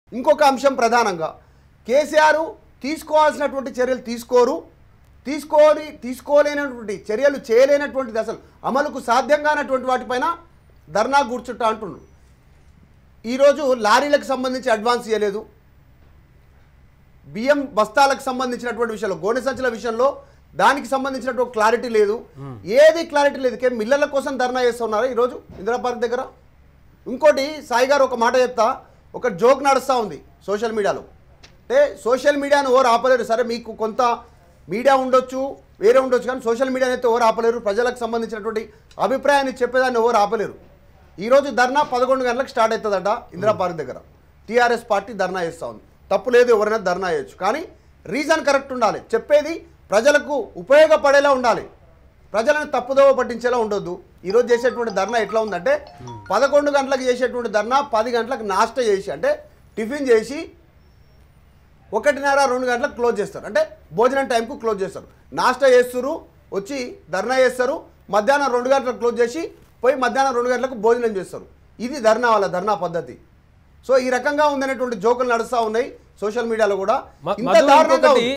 ఇంకొక అంశం ప్రధానంగా కేసీఆర్ తీసుకోవాల్సినటువంటి చర్యలు తీసుకోరు తీసుకోని తీసుకోలేనటువంటి చర్యలు చేయలేనటువంటిది అసలు అమలుకు సాధ్యం కానటువంటి వాటిపైన ధర్నా కూర్చుంటా అంటున్నారు ఈరోజు లారీలకు సంబంధించి అడ్వాన్స్ ఇవ్వలేదు బియ్యం బస్తాలకు సంబంధించినటువంటి విషయంలో గోనె సంచుల విషయంలో దానికి సంబంధించినటువంటి క్లారిటీ లేదు ఏది క్లారిటీ లేదు కేవలం మిల్లర్ల కోసం ధర్నా చేస్తున్నారా ఈరోజు ఇందిరా పార్క్ దగ్గర ఇంకోటి సాయి గారు ఒక మాట చెప్తా ఒక జోక్ నడుస్తూ ఉంది సోషల్ మీడియాలో అంటే సోషల్ మీడియాను ఎవరు ఆపలేరు సరే మీకు కొంత మీడియా ఉండొచ్చు వేరే ఉండొచ్చు కానీ సోషల్ మీడియాని అయితే ఎవరు ఆపలేరు ప్రజలకు సంబంధించినటువంటి అభిప్రాయాన్ని చెప్పేదాన్ని ఎవరు ఆపలేరు ఈరోజు ధర్నా పదకొండు గంటలకు స్టార్ట్ అవుతుందట ఇందిరా పార్క్ దగ్గర టీఆర్ఎస్ పార్టీ ధర్నా చేస్తూ ఉంది తప్పు లేదు ఎవరైనా ధర్నా చేయొచ్చు కానీ రీజన్ కరెక్ట్ ఉండాలి చెప్పేది ప్రజలకు ఉపయోగపడేలా ఉండాలి ప్రజలను తప్పుదోవ పట్టించేలా ఉండొద్దు ఈరోజు చేసేటువంటి ధర్నా ఎట్లా ఉందంటే పదకొండు గంటలకు చేసేటువంటి ధర్నా పది గంటలకు నాష్ట చేసి అంటే టిఫిన్ చేసి ఒకటిన్నర రెండు గంటలకు క్లోజ్ చేస్తారు అంటే భోజనం టైంకు క్లోజ్ చేస్తారు నాష్టా చేస్తారు వచ్చి ధర్నా చేస్తారు మధ్యాహ్నం రెండు గంటలకు క్లోజ్ చేసి పోయి మధ్యాహ్నం రెండు గంటలకు భోజనం చేస్తారు ఇది ధర్నా వాళ్ళ ధర్నా పద్ధతి సో ఈ రకంగా ఉందనేటువంటి జోకులు నడుస్తూ ఉన్నాయి సోషల్ మీడియాలో కూడా మ- ఇంత మధు దారుణంగా ఇంకొకటి ఉంది.